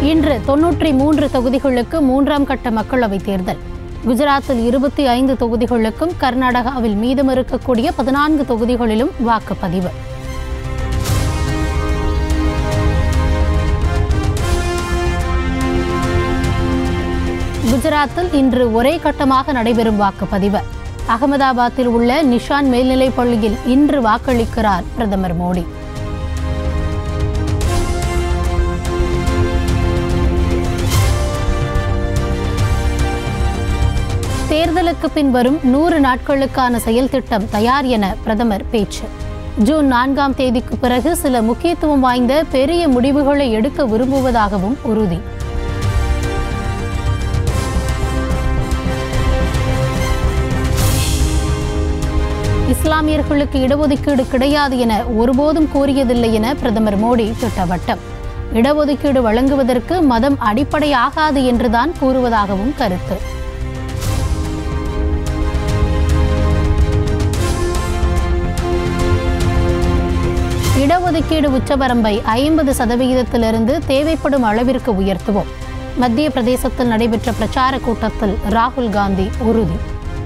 இன்று தொன்னூற்றி மூன்று தொகுதிகளுக்கு மூன்றாம் கட்ட மக்களவைத் தேர்தல் குஜராத்தில் இருபத்தி ஐந்து தொகுதிகளுக்கும் கர்நாடகாவில் மீதம் இருக்கக்கூடிய பதினான்கு தொகுதிகளிலும் வாக்குப்பதிவு குஜராத்தில் இன்று ஒரே கட்டமாக நடைபெறும் வாக்குப்பதிவு அகமதாபாத்தில் உள்ள நிஷான் மேல்நிலைப் பள்ளியில் இன்று வாக்களிக்கிறார் பிரதமர் மோடி தேர்தலுக்கு பின் வரும் நூறு நாட்களுக்கான செயல் திட்டம் தயார் என பிரதமர் பேச்சு ஜூன் நான்காம் தேதிக்கு பிறகு சில முக்கியத்துவம் வாய்ந்த பெரிய முடிவுகளை எடுக்க விரும்புவதாகவும் உறுதி இஸ்லாமியர்களுக்கு இடஒதுக்கீடு கிடையாது என ஒருபோதும் கூறியதில்லை என பிரதமர் மோடி திட்டவட்டம் இடஒதுக்கீடு வழங்குவதற்கு மதம் அடிப்படையாகாது என்றுதான் கூறுவதாகவும் கருத்து இடஒதுக்கீடு உச்சவரம்பை ஐம்பது சதவிகிதத்திலிருந்து தேவைப்படும் அளவிற்கு உயர்த்துவோம் மத்திய பிரதேசத்தில் நடைபெற்ற பிரச்சார கூட்டத்தில் ராகுல் காந்தி உறுதி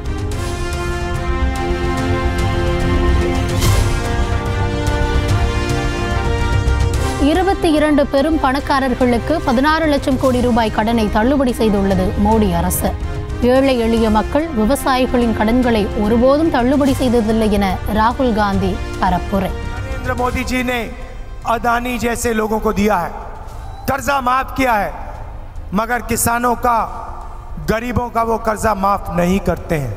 இருபத்தி இரண்டு பெரும் பணக்காரர்களுக்கு பதினாறு லட்சம் கோடி ரூபாய் கடனை தள்ளுபடி செய்துள்ளது மோடி அரசு ஏழை எளிய மக்கள் விவசாயிகளின் கடன்களை ஒருபோதும் தள்ளுபடி செய்ததில்லை என ராகுல் காந்தி பரப்புரை नरेंद्र मोदी जी ने अदानी जैसे लोगों को दिया है कर्जा माफ किया है मगर किसानों का गरीबों का वो कर्जा माफ नहीं करते हैं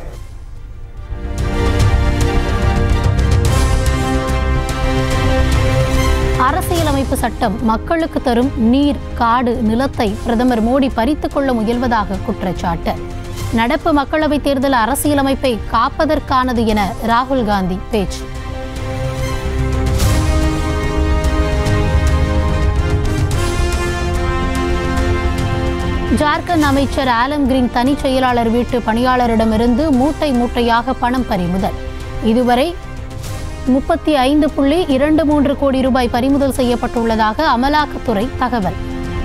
அரசியலமைப்பு சட்டம் மக்களுக்கு தரும் நீர் காடு நிலத்தை பிரதமர் மோடி பறித்துக் கொள்ள முயல்வதாக குற்றச்சாட்டு நடப்பு மக்களவைத் தேர்தல் அரசியலமைப்பை காப்பதற்கானது என ராகுல் காந்தி பேச்சு ஜார்க்கண்ட் அமைச்சர் ஆலம் கிரீன் தனிச் செயலாளர் வீட்டு பணியாளரிடமிருந்து மூட்டை மூட்டையாக பணம் பறிமுதல் இதுவரை முப்பத்தி ஐந்து புள்ளி இரண்டு மூன்று கோடி ரூபாய் பறிமுதல் செய்யப்பட்டுள்ளதாக அமலாக்கத்துறை தகவல்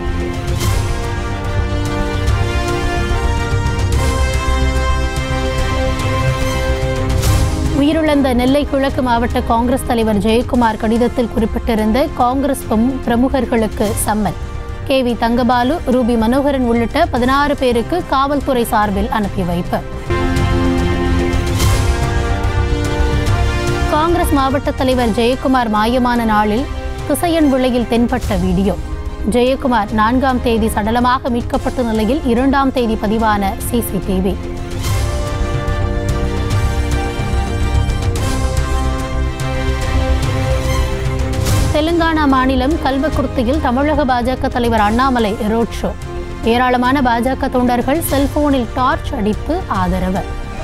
உயிரிழந்த நெல்லை கிழக்கு மாவட்ட காங்கிரஸ் தலைவர் ஜெயக்குமார் கடிதத்தில் குறிப்பிட்டிருந்த காங்கிரஸ் பிரமு- பிரமுகர்களுக்கு summon K V Thangabalu Ruby Manoharan உள்ளிட்ட பதினாறு பேருக்கு காவல்துறை சார்பில் அனுப்பி வைப்பு காங்கிரஸ் மாவட்ட தலைவர் ஜெயக்குமார் மாயமான நாளில் திசையன் விளையில் தென்பட்ட வீடியோ ஜெயக்குமார் நான்காம் தேதி சடலமாக மீட்கப்பட்ட நிலையில் இரண்டாம் தேதி பதிவான சிசிடிவி தெலுங்கானா மாநிலம் கல்வக்குர்த்தியில் தமிழக பாஜக தலைவர் அண்ணாமலை ரோட் ஷோ ஏராளமான பாஜக தொண்டர்கள் செல்போனில் டார்ச் அடித்து ஆதரவு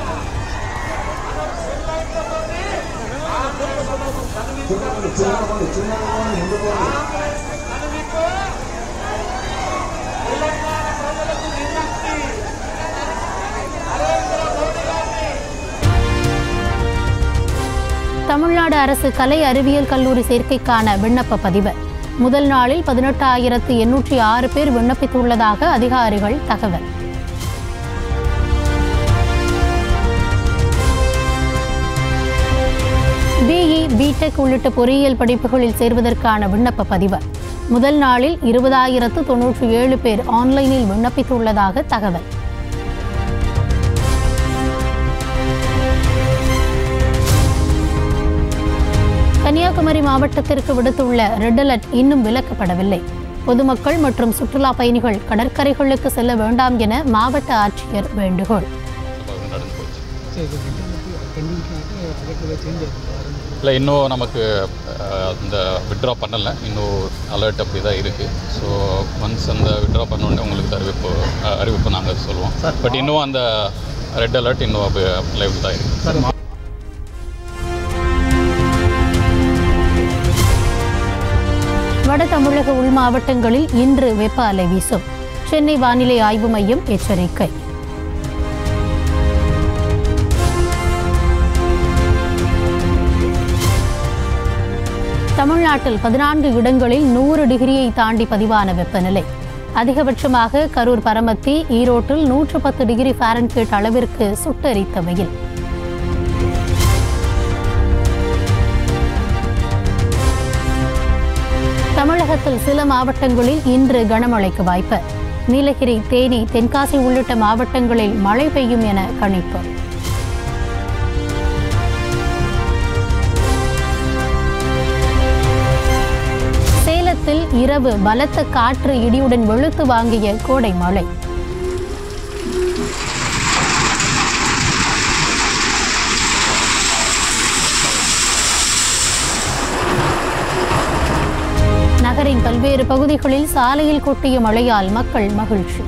தமிழ்நாடு அரசு கலை அறிவியல் கல்லூரி சேர்க்கைக்கான விண்ணப்ப பதிவு முதல் நாளில் பதினெட்டாயிரத்து எண்ணூற்றி ஆறு பேர் விண்ணப்பித்துள்ளதாக அதிகாரிகள் தகவல் பிஇ பிடெக் உள்ளிட்ட பொறியியல் படிப்புகளில் சேர்வதற்கான விண்ணப்ப பதிவு முதல் நாளில் இருபதாயிரத்து தொன்னூற்றி ஏழு பேர் ஆன்லைனில் விண்ணப்பித்துள்ளதாக தகவல் கன்னியாகுமரி மாவட்டத்திற்கு விடுத்துள்ள ரெட் அலர்ட் இன்னும் விலக்கப்படவில்லை பொதுமக்கள் மற்றும் சுற்றுலா பயணிகள் கடற்கரைகளுக்கு செல்ல வேண்டாம் என மாவட்ட ஆட்சியர் வேண்டுகோள் நடந்து போச்சு சரி இது வந்து பெண்டிங் அதுக்குள்ளே சேஞ்ச் ஆகுது இல்லை இன்னும் நமக்கு அஹ், அந்த விட்ரா பண்ணலை இன்னும் அலர்ட் அப்படி தான் இருக்குது ஸோ ஒன்ஸ் அந்த விட்ரா உடனே உங்களுக்கு அறிவிப்பு அஹ், அறிவிப்பு நாங்கள் சொல்லுவோம் பட் இன்னும் அந்த ரெட் அலர்ட் இன்னும் லைவ் தான் இருக்குது சார் வட தமிழக உள் மாவட்டங்களில் இன்று வெப்ப அலை வீசும் சென்னை வானிலை ஆய்வு மையம் எச்சரிக்கை தமிழ்நாட்டில் பதினான்கு இடங்களில் நூறு டிகிரியை தாண்டி பதிவான வெப்பநிலை அதிகபட்சமாக கரூர் பரமத்தி ஈரோட்டில் நூற்று பத்து டிகிரி ஃபாரன்ஹீட் அளவிற்கு சுட்டெரித்த வெயில் தமிழகத்தில் சில மாவட்டங்களில் இன்று கனமழைக்கு வாய்ப்பு நீலகிரி தேனி தென்காசி உள்ளிட்ட மாவட்டங்களில் மழை பெய்யும் என கணிப்பு சேலத்தில் இரவு பலத்த காற்று இடியுடன் வெளுத்து வாங்கிய கோடை மழை நகரின் பல்வேறு பகுதிகளில் சாலையில் கொட்டிய மழையால் மக்கள் மகிழ்ச்சி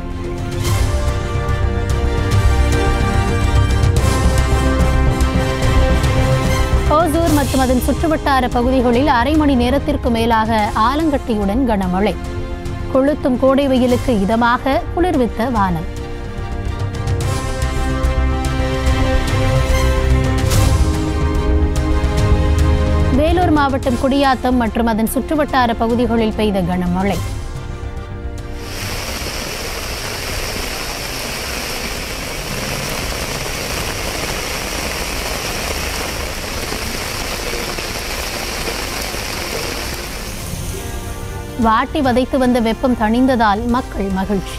ஓசூர் மற்றும் அதன் சுற்றுவட்டார பகுதிகளில் அரை மணி நேரத்திற்கு மேலாக ஆலங்கட்டியுடன் கனமழை கொளுத்தும் கோடை வெயிலுக்கு இதமாக குளிர்வித்த வானம் வேலூர் மாவட்டம் குடியாத்தம் மற்றும் அதன் சுற்றுவட்டார பகுதிகளில் பெய்த கனமழை வாட்டி வதைத்து வந்த வெப்பம் தணிந்ததால் மக்கள் மகிழ்ச்சி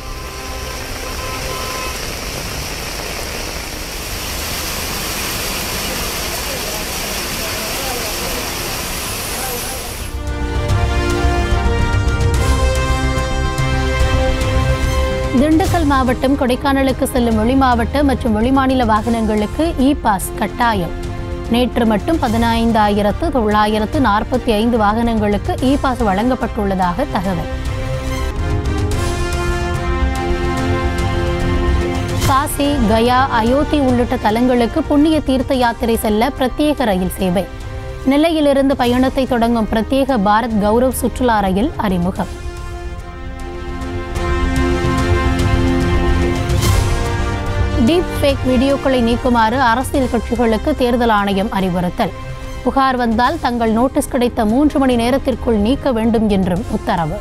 திண்டுக்கல் மாவட்டம் கொடைக்கானலுக்கு செல்லும் வெளிமாவட்ட மற்றும் வெளிமாநில வாகனங்களுக்கு இ பாஸ் கட்டாயம் நேற்று மட்டும் பதினைந்தாயிரத்து தொள்ளாயிரத்து நாற்பத்தி ஐந்து வாகனங்களுக்கு இ பாஸ் வழங்கப்பட்டுள்ளதாக தகவல் காசி கயா அயோத்தி உள்ளிட்ட தலங்களுக்கு புண்ணிய தீர்த்த யாத்திரை செல்ல பிரத்யேக ரயில் சேவை நெல்லையிலிருந்து பயணத்தை தொடங்கும் பிரத்யேக பாரத் கௌரவ் சுற்றுலா ரயில் அறிமுகம் டீப் ஃபேக் வீடியோக்களை நீக்குமாறு அரசியல் கட்சிகளுக்கு தேர்தல் ஆணையம் அறிவுறுத்தல் புகார் வந்தால் தங்கள் நோட்டீஸ் கிடைத்த மூன்று மணி நேரத்திற்குள் நீக்க வேண்டும் என்றும் உத்தரவு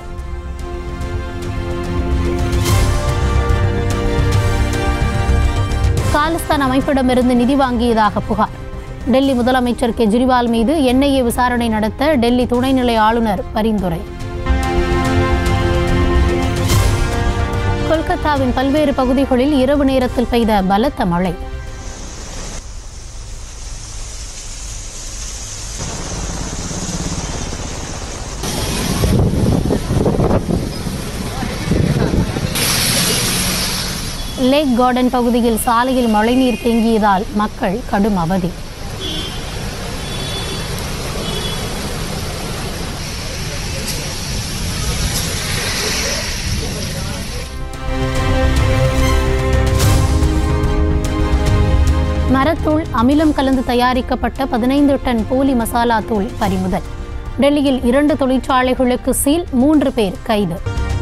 காலிஸ்தான் அமைப்பிடமிருந்து நிதி வாங்கியதாக புகார் டெல்லி முதலமைச்சர் கெஜ்ரிவால் மீது என்ஐஏ விசாரணை நடத்த டெல்லி துணைநிலை ஆளுநர் பரிந்துரை கொல்கத்தாவின் பல்வேறு பகுதிகளில் இரவு நேரத்தில் பெய்த பலத்த மழை லேக் கார்டன் பகுதியில் சாலையில் மழைநீர் தேங்கியதால் மக்கள் கடும் அவதி மரத்தூள் அமிலம் கலந்து தயாரிக்கப்பட்ட பதினைந்து டன் போலி மசாலா தூள் பறிமுதல் டெல்லியில் இரண்டு தொழிற்சாலைகளுக்கு சீல் மூன்று பேர் கைது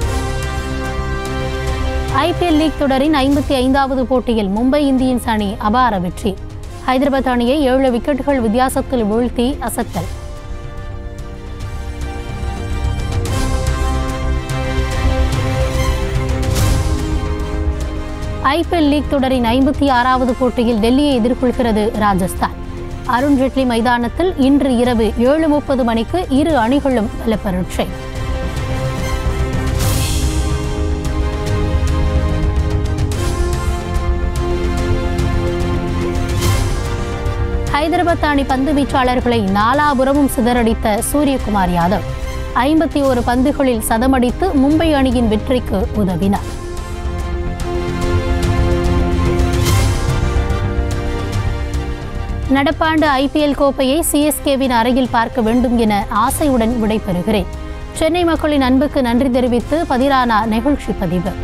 ஐபிஎல் லீக் தொடரின் ஐம்பத்தி ஐந்தாவது போட்டியில் மும்பை இந்தியன்ஸ் அணி அபார வெற்றி ஹைதராபாத் அணியை ஏழு விக்கெட்டுகள் வித்தியாசத்தில் வீழ்த்தி அசத்தல் ஐபிஎல் லீக் தொடரின் ஐம்பத்தி ஆறாவது போட்டியில் டெல்லியை எதிர்கொள்கிறது ராஜஸ்தான் அருண் ஜேட்லி மைதானத்தில் இன்று இரவு ஏழு முப்பது மணிக்கு இரு அணிகளும் பலப்பரட்சை ஹைதராபாத் அணி பந்து வீச்சாளர்களை நாலாபுரமும் சிதறடித்த சூரியகுமார் யாதவ் ஐம்பத்தி ஒரு பந்துகளில் சதமடித்து மும்பை அணியின் வெற்றிக்கு உதவினார் நடப்பாண்டு ஐபிஎல் கோப்பையை சிஎஸ்கேவின் அறையில் பார்க்க வேண்டும் என ஆசையுடன் விடைபெறுகிறேன் சென்னை மக்களின் அன்புக்கு நன்றி தெரிவித்து பதிரானா நெகிழ்ச்சி பதிவு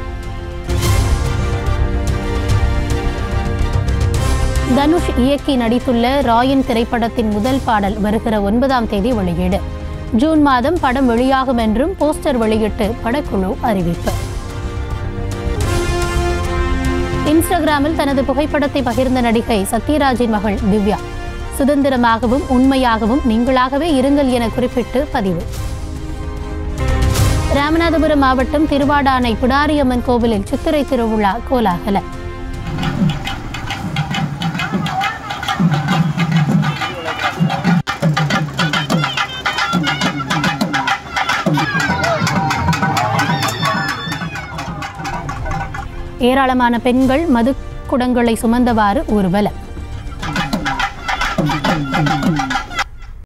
தனுஷ் இயக்கி நடித்துள்ள ராயன் திரைப்படத்தின் முதல் பாடல் வருகிற ஒன்பதாம் தேதி வெளியீடு ஜூன் மாதம் படம் வெளியாகும் என்றும் போஸ்டர் வெளியிட்டு படக்குழு அறிவிப்பு இன்ஸ்டாகிராமில் தனது புகைப்படத்தை பகிர்ந்த நடிகை சத்யராஜின் மகள் திவ்யா சுதந்திரமாகவும் உண்மையாகவும் நீங்களாகவே இருங்கள் என குறிப்பிட்டு பதிவு ராம் ராமநாதபுரம் மாவட்டம் திருவாடானை பிடாரியம்மன் கோவிலில் சித்திரை திருவிழா கோலாகலம் ஏராளமான பெண்கள் மது குடங்களை சுமந்தவாறு ஊர்வலம்